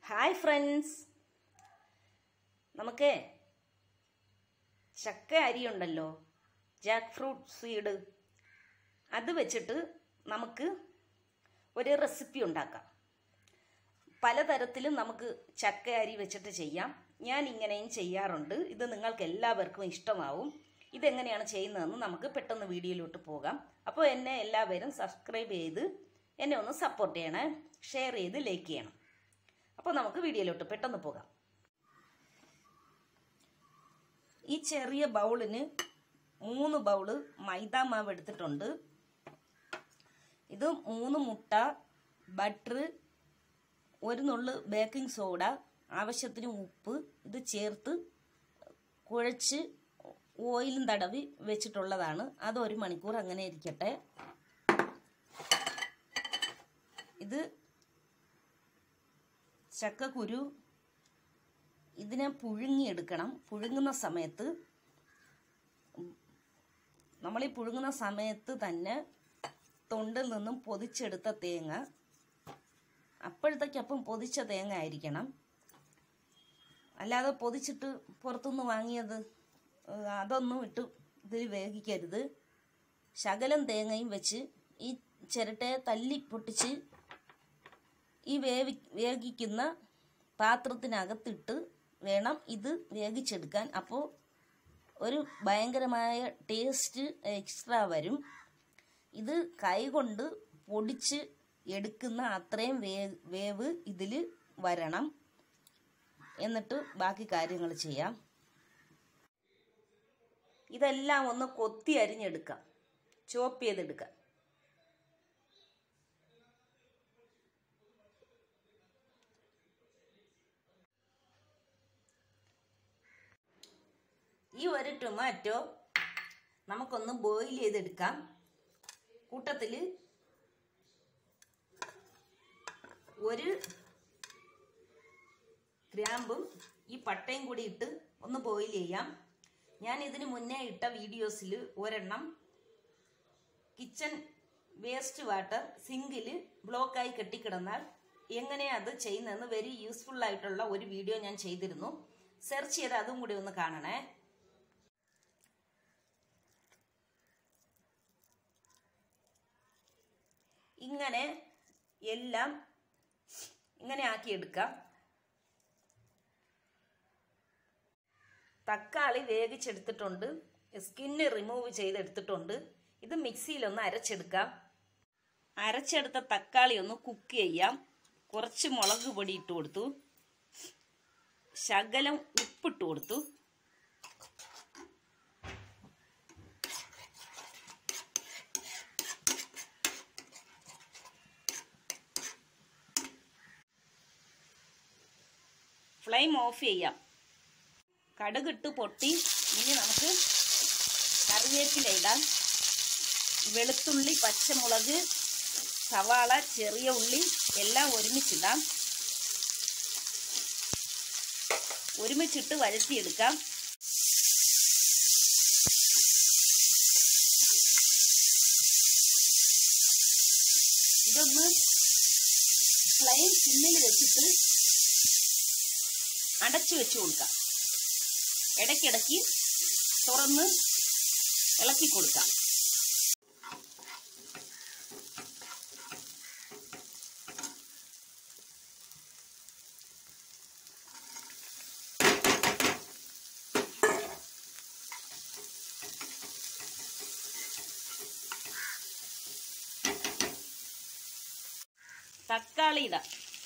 hi friends നമുക്ക് ചക്ക അരിയുണ്ടല്ലോ Jack fruit seed അത് വെച്ചിട്ട് നമുക്ക് ഒരു റെസിപ്പി ഉണ്ടാക്കാം പലതരത്തിലും നമുക്ക് ചക്ക അരി വെച്ചിട്ട് ചെയ്യാം ഞാൻ ഇങ്ങനെയും ചെയ്യാറുണ്ട് ഇത് നിങ്ങൾക്ക് എല്ലാവർക്കും ഇഷ്ടമാവും ഇതെങ്ങനെയാണ് ചെയ്യുന്നതെന്ന് നമുക്ക് പെട്ടെന്ന് വീഡിയോയിലോട്ട് പോകാം അപ്പോൾ എന്നെ എല്ലാവരും സബ്സ്ക്രൈബ് ചെയ്ത് എന്നെ ഒന്ന് സപ്പോർട്ട് ചെയ്യണേ ഷെയർ ചെയ്ത് ലൈക്ക് ചെയ്യണം അപ്പോൾ നമുക്ക് വീഡിയോയിലോട്ട് പെട്ടെന്ന് പോകാം ഈ ചെറിയ ബൗളിന് മൂന്ന് ബൗള് മൈദ മാവ് എടുത്തിട്ടുണ്ട് ഇത് മൂന്ന് മുട്ട ബട്ടർ ഒരു നുള്ളു ബേക്കിംഗ് സോഡ ആവശ്യത്തിന് ഉപ്പ് ഇത് ചേർത്ത് കുഴച്ച് ഓയിലും തടവി വെച്ചിട്ടുള്ളതാണ് അത് ഒരു മണിക്കൂർ അങ്ങനെ ഇരിക്കട്ടെ ഇത് ചക്കക്കുരു ഇതിനെ പുഴുങ്ങിയെടുക്കണം പുഴുങ്ങുന്ന സമയത്ത് നമ്മൾ ഈ പുഴുങ്ങുന്ന സമയത്ത് തന്നെ തൊണ്ടിൽ നിന്നും പൊതിച്ചെടുത്ത തേങ്ങ അപ്പോഴത്തേക്കപ്പം പൊതിച്ച തേങ്ങ ആയിരിക്കണം അല്ലാതെ പൊതിച്ചിട്ട് പുറത്തുനിന്ന് വാങ്ങിയത് അതൊന്നും ഇട്ട് ഇതിൽ വേവിക്കരുത് ശകലം തേങ്ങയും വെച്ച് ഈ ചിരട്ടയെ തല്ലി പൊട്ടിച്ച് ഈ വേവി വേവിക്കുന്ന പാത്രത്തിനകത്തിട്ട് വേണം ഇത് വേവിച്ചെടുക്കാൻ അപ്പോൾ ഒരു ഭയങ്കരമായ ടേസ്റ്റ് എക്സ്ട്രാ വരും ഇത് കൈകൊണ്ട് പൊടിച്ച് എടുക്കുന്ന അത്രയും വേ വേവ് ഇതിൽ വരണം എന്നിട്ട് ബാക്കി കാര്യങ്ങൾ ചെയ്യാം ഇതെല്ലാം ഒന്ന് കൊത്തി അരിഞ്ഞെടുക്കാം ചോപ്പ് ചെയ്തെടുക്കാം ഈ ഒരു ടൊമാറ്റോ നമുക്കൊന്ന് ബോയിൽ ചെയ്തെടുക്കാം കൂട്ടത്തിൽ ഒരു ഗ്രാമ്പും ഈ പട്ടയും കൂടി ഇട്ട് ഒന്ന് ബോയിൽ ചെയ്യാം ഞാൻ ഇതിന് മുന്നേ ഇട്ട വീഡിയോസിൽ ഒരെണ്ണം കിച്ചൺ വേസ്റ്റ് വാട്ടർ സിങ്കിൽ ബ്ലോക്കായി കെട്ടിക്കിടന്നാൽ എങ്ങനെയാണ് അത് ചെയ്യുന്നതെന്ന് വെരി യൂസ്ഫുൾ ആയിട്ടുള്ള ഒരു വീഡിയോ ഞാൻ ചെയ്തിരുന്നു സെർച്ച് ചെയ്ത് അതും കൂടി ഒന്ന് കാണണേ ഇങ്ങനെ എല്ലാം ഇങ്ങനെ ആക്കിയെടുക്കാം തക്കാളി വേവിച്ചെടുത്തിട്ടുണ്ട് സ്കിന്ന് റിമൂവ് ചെയ്തെടുത്തിട്ടുണ്ട് ഇത് മിക്സിയിലൊന്ന് അരച്ചെടുക്കാം അരച്ചെടുത്ത തക്കാളി ഒന്ന് കുക്ക് ചെയ്യാം കുറച്ച് മുളക് പൊടി ഇട്ട് കൊടുത്തു ശകലം ഉപ്പിട്ട് കൊടുത്തു ഫ്ലെയിം ഓഫ് ചെയ്യാം കടുകിട്ട് പൊട്ടി ഇനി നമുക്ക് കറിവേപ്പില ഇടാം വെളുത്തുള്ളി പച്ചമുളക് സവാള ചെറിയ ഉള്ളി എല്ലാം ഒരുമിച്ചിടാം ഒരുമിച്ചിട്ട് വഴറ്റിയെടുക്കാം ഇതൊന്ന് ഫ്ലെയിം സിമ്മിൽ വെച്ചിട്ട് അടച്ചു വെച്ച് കൊടുക്കാം ഇടയ്ക്കിടയ്ക്ക് തുറന്ന് ഇളക്കി കൊടുക്കാം തക്കാളി ഇടാം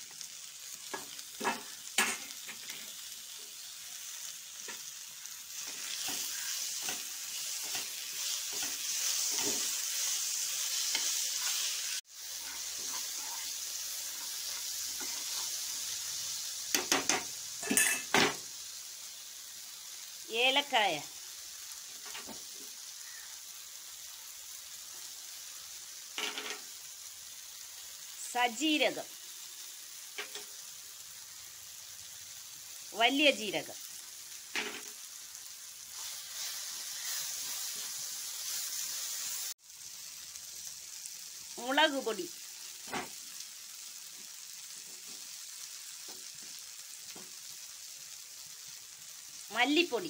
ഏലക്കായ സജീരകം വലിയ ജീരകം മുളക് പൊടി മല്ലിപ്പൊടി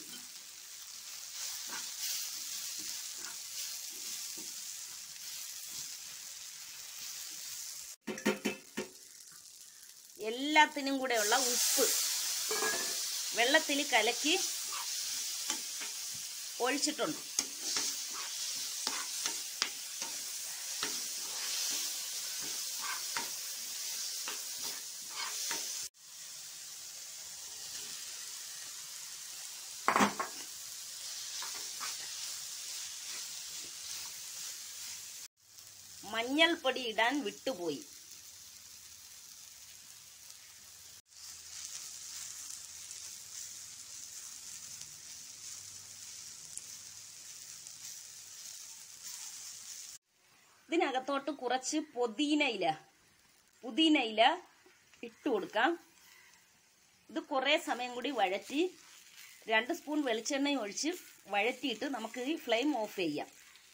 എല്ലാത്തിനും കൂടെയുള്ള ഉപ്പ് വെള്ളത്തിൽ കലക്കി ഒഴിച്ചിട്ടുണ്ട് മഞ്ഞൾപ്പൊടി ഇടാൻ വിട്ടുപോയി ഇതിനകത്തോട്ട് കുറച്ച് പുതിന ഇല പുതിന ഇല ഇട്ട് കൊടുക്കാം ഇത് കുറേ സമയം കൂടി വഴറ്റി രണ്ട് സ്പൂൺ വെളിച്ചെണ്ണയും ഒഴിച്ച് വഴറ്റിയിട്ട് നമുക്ക് ഈ ഫ്ലെയിം ഓഫ് ചെയ്യാം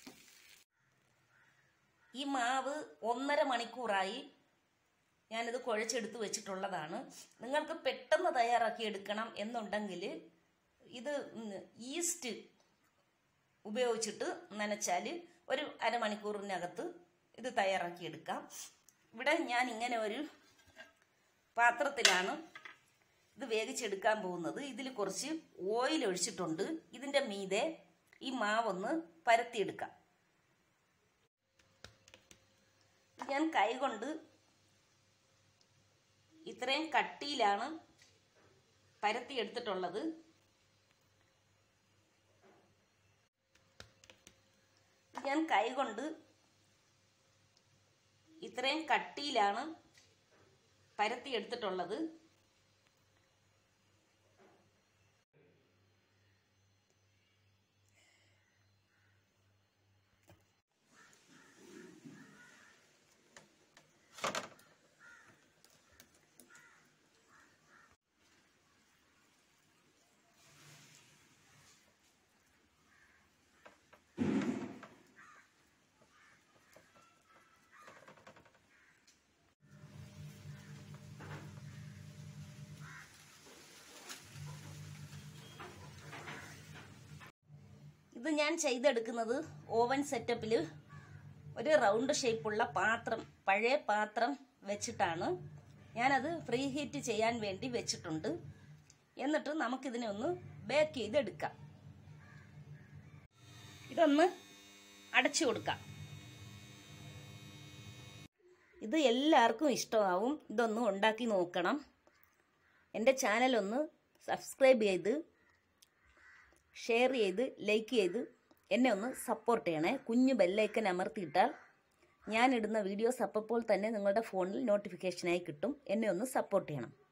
ഈ മാവ് ഒന്നര മണിക്കൂറായി ഞാനിത് കുഴച്ചെടുത്ത് വെച്ചിട്ടുള്ളതാണ് നിങ്ങൾക്ക് പെട്ടെന്ന് തയ്യാറാക്കി എടുക്കണം എന്നുണ്ടെങ്കിൽ ഇത് ഉം, ഈസ്റ്റ് ഉപയോഗിച്ചിട്ട് നനച്ചാൽ ഒരു അരമണിക്കൂറിനകത്ത് ഇത് തയ്യാറാക്കി എടുക്കാം ഇവിടെ ഞാൻ ഇങ്ങനെ ഒരു പാത്രത്തിലാണ് ഇത് വേവിച്ചെടുക്കാൻ പോകുന്നത് ഇതിൽ കുറച്ച് ഓയിൽ ഒഴിച്ചിട്ടുണ്ട് ഇതിൻ്റെ മീതെ ഈ മാവൊന്ന് പരത്തിയെടുക്കാം ഞാൻ കൈകൊണ്ട് ഇത്രയും കട്ടിയിലാണ് പരത്തി എടുത്തിട്ടുള്ളത് ഞാൻ കൈകൊണ്ട് ഇത്രയും കട്ടിയിലാണ് പരത്തി എടുത്തിട്ടുള്ളത് ഇത് ഞാൻ ചെയ്തെടുക്കുന്നത് ഓവൻ സെറ്റപ്പിൽ ഒരു റൗണ്ട് ഷേപ്പുള്ള പാത്രം പഴയ പാത്രം വെച്ചിട്ടാണ് ഞാനത് ഫ്രീ ഹീറ്റ് ചെയ്യാൻ വേണ്ടി വെച്ചിട്ടുണ്ട് എന്നിട്ട് നമുക്കിതിനെ ഒന്ന് ബേക്ക് ചെയ്തെടുക്കാം ഇതൊന്ന് അടച്ചു കൊടുക്കാം ഇത് എല്ലാവർക്കും ഇഷ്ടമാവും ഇതൊന്ന് ഉണ്ടാക്കി നോക്കണം എൻ്റെ ചാനലൊന്ന് സബ്സ്ക്രൈബ് ചെയ്ത് ഷെയർ ചെയ്ത് ലൈക്ക് ചെയ്ത് എന്നെ ഒന്ന് സപ്പോർട്ട് ചെയ്യണേ കുഞ്ഞു ബെല്ലൈക്കൻ അമർത്തിയിട്ടാൽ ഞാനിടുന്ന വീഡിയോസ് അപ്പോൾ തന്നെ നിങ്ങളുടെ ഫോണിൽ നോട്ടിഫിക്കേഷനായി കിട്ടും എന്നെ ഒന്ന് സപ്പോർട്ട് ചെയ്യണം